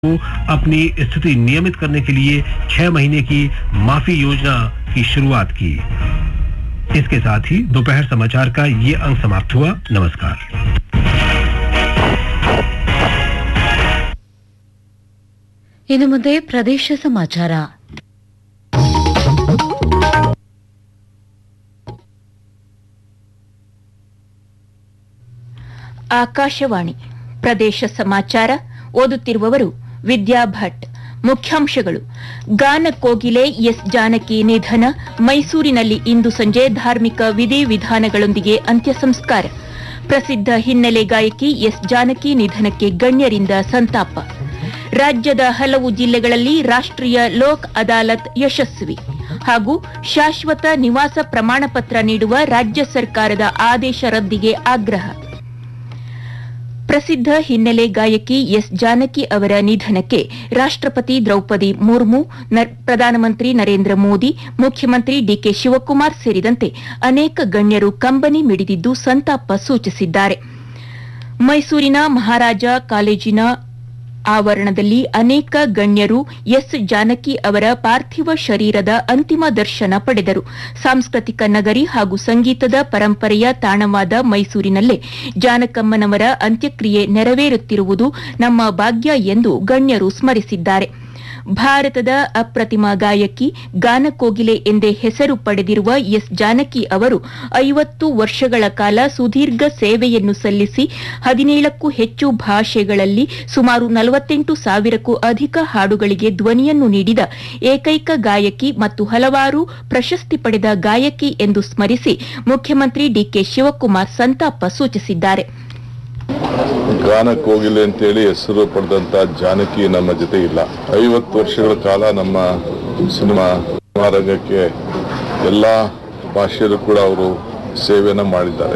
को अपनी स्थिति नियमित करने के लिए छह महीने की माफी योजना की शुरुआत की इसके साथ ही दोपहर समाचार का ये अंक समाप्त हुआ नमस्कार ಇನ್ನು ಮುಂದೆ ಪ್ರದೇಶ ಸಮಾಚಾರ ಆಕಾಶವಾಣಿ ಪ್ರದೇಶ ಸಮಾಚಾರ ಓದುತ್ತಿರುವವರು ವಿದ್ಯಾ ಭಟ್ ಮುಖ್ಯಾಂಶಗಳು ಗಾನ ಕೋಗಿಲೆ ಎಸ್ ಜಾನಕಿ ನಿಧನ ಮೈಸೂರಿನಲ್ಲಿ ಇಂದು ಸಂಜೆ ಧಾರ್ಮಿಕ ವಿಧಿವಿಧಾನಗಳೊಂದಿಗೆ ಅಂತ್ಯ ಸಂಸ್ಕಾರ ಪ್ರಸಿದ್ಧ ಹಿನ್ನೆಲೆ ಗಾಯಕಿ ಎಸ್ ಜಾನಕಿ ನಿಧನಕ್ಕೆ ಗಣ್ಯರಿಂದ ಸಂತಾಪ ರಾಜ್ಯದ ಹಲವು ಜಿಲ್ಲೆಗಳಲ್ಲಿ ರಾಷ್ಟ್ರೀಯ ಲೋಕ್ ಅದಾಲತ್ ಯಶಸ್ವಿ ಹಾಗೂ ಶಾಶ್ವತ ನಿವಾಸ ಪ್ರಮಾಣ ಪತ್ರ ನೀಡುವ ರಾಜ್ಯ ಸರ್ಕಾರದ ಆದೇಶ ರದ್ದಿಗೆ ಆಗ್ರಹ ಪ್ರಸಿದ್ಧ ಹಿನ್ನೆಲೆ ಗಾಯಕಿ ಎಸ್ ಜಾನಕಿ ಅವರ ನಿಧನಕ್ಕೆ ರಾಷ್ಟ್ರಪತಿ ದ್ರೌಪದಿ ಮುರ್ಮು ನ- ಪ್ರಧಾನಮಂತ್ರಿ ನರೇಂದ್ರ ಮೋದಿ ಮುಖ್ಯಮಂತ್ರಿ ಡಿಕೆ ಶಿವಕುಮಾರ್ ಸೇರಿದಂತೆ ಅನೇಕ ಗಣ್ಯರು ಕಂಬನಿ ಮಿಡಿದಿದ್ದು ಸಂತಾಪ ಸೂಚಿಸಿದ್ದಾರೆ ಮೈಸೂರಿನ ಮಹಾರಾಜ ಕಾಲೇಜಿನ ಆವರಣದಲ್ಲಿ ಅನೇಕ ಗಣ್ಯರು ಎಸ್ ಜಾನಕಿ ಅವರ ಪಾರ್ಥಿವ ಶರೀರದ ಅಂತಿಮ ದರ್ಶನ ಪಡೆದರು ಸಾಂಸ್ಕೃತಿಕ ನಗರಿ ಹಾಗೂ ಸಂಗೀತದ ಪರಂಪರೆಯ ತಾಣವಾದ ಮೈಸೂರಿನಲ್ಲೇ ಜಾನಕಮ್ಮನವರ ಅಂತ್ಯಕ್ರಿಯೆ ನೆರವೇರುತ್ತಿರುವುದು ನಮ್ಮ ಭಾಗ್ಯ ಎಂದು ಗಣ್ಯರು ಸ್ಮರಿಸಿದ್ದಾರೆ ಭಾರತದ ಅಪ್ರತಿಮ ಗಾಯಕಿ ಗಾನಕೋಗಿಲೆ ಎಂದೇ ಹೆಸರು ಪಡೆದಿರುವ ಎಸ್ ಜಾನಕಿ ಅವರು ಐವತ್ತು ವರ್ಷಗಳ ಕಾಲ ಸುದೀರ್ಘ ಸೇವೆಯನ್ನು ಸಲ್ಲಿಸಿ ಹದಿನೇಳಕ್ಕೂ ಹೆಚ್ಚು ಭಾಷೆಗಳಲ್ಲಿ ಸುಮಾರು ನಲವತ್ತೆಂಟು ಸಾವಿರಕ್ಕೂ ಅಧಿಕ ಹಾಡುಗಳಿಗೆ ಧ್ವನಿಯನ್ನು ನೀಡಿದ ಏಕೈಕ ಗಾಯಕಿ ಮತ್ತು ಹಲವಾರು ಪ್ರಶಸ್ತಿ ಪಡೆದ ಗಾಯಕಿ ಎಂದು ಸ್ಮರಿಸಿ ಮುಖ್ಯಮಂತ್ರಿ ಡಿಕೆ ಶಿವಕುಮಾರ್ ಸಂತಾಪ ಸೂಚಿಸಿದ್ದಾರೆ ಗಾನ ಕೋಗಿಲೆ ಅಂತೇಳಿ ಹೆಸರು ಪಡೆದಂತ ಜಾನಕಿ ನಮ್ಮ ಜೊತೆ ಇಲ್ಲ ಐವತ್ತು ವರ್ಷಗಳ ಕಾಲ ನಮ್ಮ ಸಿನಿಮಾ ಸಿನಿಮಾ ರಂಗಕ್ಕೆ ಎಲ್ಲ ಭಾಷೆಯಲ್ಲೂ ಕೂಡ ಅವರು ಸೇವೆಯನ್ನು ಮಾಡಿದ್ದಾರೆ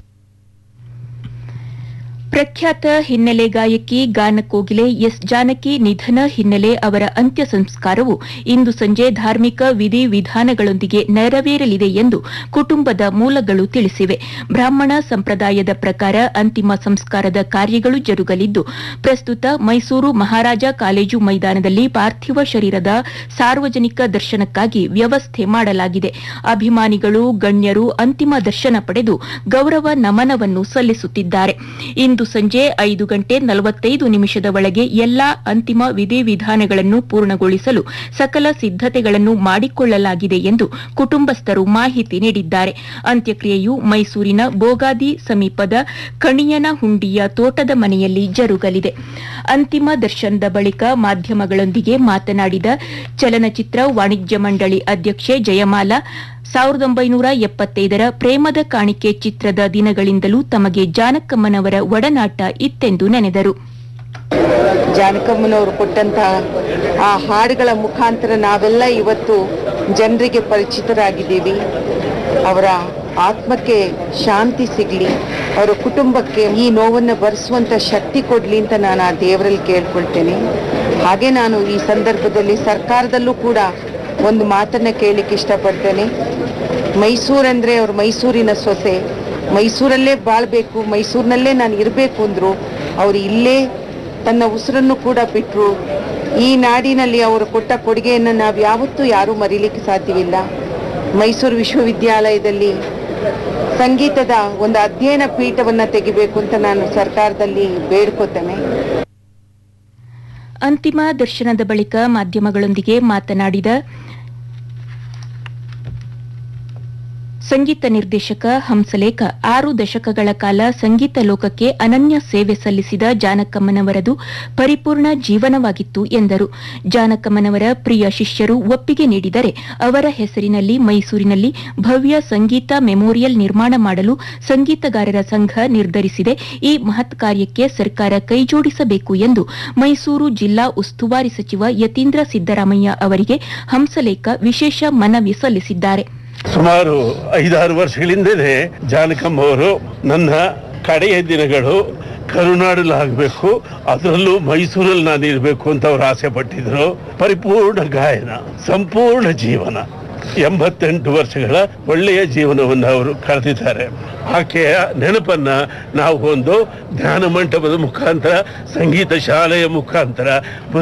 ಪ್ರಖ್ಯಾತ ಹಿನ್ನೆಲೆ ಗಾಯಕಿ ಗಾನಕೋಗಿಲೆ ಎಸ್ ಜಾನಕಿ ನಿಧನ ಹಿನ್ನೆಲೆ ಅವರ ಅಂತ್ಯ ಸಂಸ್ಕಾರವು ಇಂದು ಸಂಜೆ ಧಾರ್ಮಿಕ ವಿಧಿವಿಧಾನಗಳೊಂದಿಗೆ ನೆರವೇರಲಿದೆ ಎಂದು ಕುಟುಂಬದ ಮೂಲಗಳು ತಿಳಿಸಿವೆ ಬ್ರಾಹ್ಮಣ ಸಂಪ್ರದಾಯದ ಪ್ರಕಾರ ಅಂತಿಮ ಸಂಸ್ಕಾರದ ಕಾರ್ಯಗಳು ಜರುಗಲಿದ್ದು ಪ್ರಸ್ತುತ ಮೈಸೂರು ಮಹಾರಾಜ ಕಾಲೇಜು ಮೈದಾನದಲ್ಲಿ ಪಾರ್ಥಿವ ಶರೀರದ ಸಾರ್ವಜನಿಕ ದರ್ಶನಕ್ಕಾಗಿ ವ್ಯವಸ್ಥೆ ಮಾಡಲಾಗಿದೆ ಅಭಿಮಾನಿಗಳು ಗಣ್ಯರು ಅಂತಿಮ ದರ್ಶನ ಪಡೆದು ಗೌರವ ನಮನವನ್ನು ಸಲ್ಲಿಸುತ್ತಿದ್ದಾರೆ ಇಂದು ಸಂಜೆ ಐದು ಗಂಟೆ ನಲವತ್ತೈದು ನಿಮಿಷದ ಒಳಗೆ ಎಲ್ಲಾ ಅಂತಿಮ ವಿಧಿವಿಧಾನಗಳನ್ನು ಪೂರ್ಣಗೊಳಿಸಲು ಸಕಲ ಸಿದ್ದತೆಗಳನ್ನು ಮಾಡಿಕೊಳ್ಳಲಾಗಿದೆ ಎಂದು ಕುಟುಂಬಸ್ಥರು ಮಾಹಿತಿ ನೀಡಿದ್ದಾರೆ ಅಂತ್ಯಕ್ರಿಯೆಯು ಮೈಸೂರಿನ ಬೋಗಾದಿ ಸಮೀಪದ ಕಣಿಯನಹುಂಡಿಯ ತೋಟದ ಮನೆಯಲ್ಲಿ ಜರುಗಲಿದೆ ಅಂತಿಮ ದರ್ಶನದ ಬಳಿಕ ಮಾಧ್ಯಮಗಳೊಂದಿಗೆ ಮಾತನಾಡಿದ ಚಲನಚಿತ್ರ ವಾಣಿಜ್ಯ ಮಂಡಳಿ ಅಧ್ಯಕ್ಷೆ ಜಯಮಾಲಾ ಸಾವಿರದ ಒಂಬೈನೂರ ಎಪ್ಪತ್ತೈದರ ಪ್ರೇಮದ ಕಾಣಿಕೆ ಚಿತ್ರದ ದಿನಗಳಿಂದಲೂ ತಮಗೆ ಜಾನಕಮ್ಮನವರ ಒಡನಾಟ ಇತ್ತೆಂದು ನೆನೆದರು ಜಾನಕಮ್ಮನವರು ಕೊಟ್ಟಂತಹ ಆ ಹಾಡುಗಳ ಮುಖಾಂತರ ನಾವೆಲ್ಲ ಇವತ್ತು ಜನರಿಗೆ ಪರಿಚಿತರಾಗಿದ್ದೀವಿ ಅವರ ಆತ್ಮಕ್ಕೆ ಶಾಂತಿ ಸಿಗಲಿ ಅವರ ಕುಟುಂಬಕ್ಕೆ ಈ ನೋವನ್ನು ಭರಿಸುವಂಥ ಶಕ್ತಿ ಕೊಡಲಿ ಅಂತ ನಾನು ಆ ದೇವರಲ್ಲಿ ಕೇಳ್ಕೊಳ್ತೇನೆ ಹಾಗೆ ನಾನು ಈ ಸಂದರ್ಭದಲ್ಲಿ ಸರ್ಕಾರದಲ್ಲೂ ಕೂಡ ಒಂದು ಮಾತನ್ನು ಕೇಳಲಿಕ್ಕೆ ಇಷ್ಟಪಡ್ತೇನೆ ಮೈಸೂರಂದ್ರೆ ಅವ್ರು ಮೈಸೂರಿನ ಸೊಸೆ ಮೈಸೂರಲ್ಲೇ ಬಾಳ್ಬೇಕು ಮೈಸೂರಿನಲ್ಲೇ ನಾನು ಇರಬೇಕು ಅಂದರು ಅವರು ಇಲ್ಲೇ ತನ್ನ ಉಸಿರನ್ನು ಕೂಡ ಬಿಟ್ಟರು ಈ ನಾಡಿನಲ್ಲಿ ಅವರು ಕೊಟ್ಟ ಕೊಡುಗೆಯನ್ನು ನಾವು ಯಾವತ್ತೂ ಯಾರೂ ಮರೀಲಿಕ್ಕೆ ಸಾಧ್ಯವಿಲ್ಲ ಮೈಸೂರು ವಿಶ್ವವಿದ್ಯಾಲಯದಲ್ಲಿ ಸಂಗೀತದ ಒಂದು ಅಧ್ಯಯನ ಪೀಠವನ್ನು ತೆಗಿಬೇಕು ಅಂತ ನಾನು ಸರ್ಕಾರದಲ್ಲಿ ಬೇಡ್ಕೋತೇನೆ ಅಂತಿಮ ದರ್ಶನದ ಬಳಿಕ ಮಾಧ್ಯಮಗಳೊಂದಿಗೆ ಮಾತನಾಡಿದ ಸಂಗೀತ ನಿರ್ದೇಶಕ ಹಂಸಲೇಖ ಆರು ದಶಕಗಳ ಕಾಲ ಸಂಗೀತ ಲೋಕಕ್ಕೆ ಅನನ್ಯ ಸೇವೆ ಸಲ್ಲಿಸಿದ ಜಾನಕಮ್ಮನವರದು ಪರಿಪೂರ್ಣ ಜೀವನವಾಗಿತ್ತು ಎಂದರು ಜಾನಕಮ್ಮನವರ ಪ್ರಿಯ ಶಿಷ್ಯರು ಒಪ್ಪಿಗೆ ನೀಡಿದರೆ ಅವರ ಹೆಸರಿನಲ್ಲಿ ಮೈಸೂರಿನಲ್ಲಿ ಭವ್ಯ ಸಂಗೀತ ಮೆಮೋರಿಯಲ್ ನಿರ್ಮಾಣ ಮಾಡಲು ಸಂಗೀತಗಾರರ ಸಂಘ ನಿರ್ಧರಿಸಿದೆ ಈ ಮಹತ್ ಕಾರ್ಯಕ್ಕೆ ಸರ್ಕಾರ ಕೈಜೋಡಿಸಬೇಕು ಎಂದು ಮೈಸೂರು ಜಿಲ್ಲಾ ಉಸ್ತುವಾರಿ ಸಚಿವ ಯತೀಂದ್ರ ಸಿದ್ದರಾಮಯ್ಯ ಅವರಿಗೆ ಹಂಸಲೇಖ ವಿಶೇಷ ಮನವಿ ಸಲ್ಲಿಸಿದ್ದಾರೆ ಸುಮಾರು ಐದಾರು ವರ್ಷಗಳಿಂದಲೇ ಜಾನಕಮ್ಮ ಅವರು ನನ್ನ ಕಡೆಯ ದಿನಗಳು ಕರುನಾಡಲಾಗಬೇಕು ಅದರಲ್ಲೂ ಮೈಸೂರಲ್ಲಿ ನಾನು ಇರಬೇಕು ಅಂತ ಅವ್ರು ಆಸೆ ಪಟ್ಟಿದ್ರು ಪರಿಪೂರ್ಣ ಗಾಯನ ಸಂಪೂರ್ಣ ಜೀವನ ಎಂಬತ್ತೆಂಟು ವರ್ಷಗಳ ಒಳ್ಳೆಯ ಜೀವನವನ್ನು ಅವರು ಕಳೆದಿದ್ದಾರೆ ಆಕೆಯ ನೆನಪನ್ನ ನಾವು ಒಂದು ಧ್ಯಾನ ಮಂಟಪದ ಮುಖಾಂತರ ಸಂಗೀತ ಶಾಲೆಯ ಮುಖಾಂತರ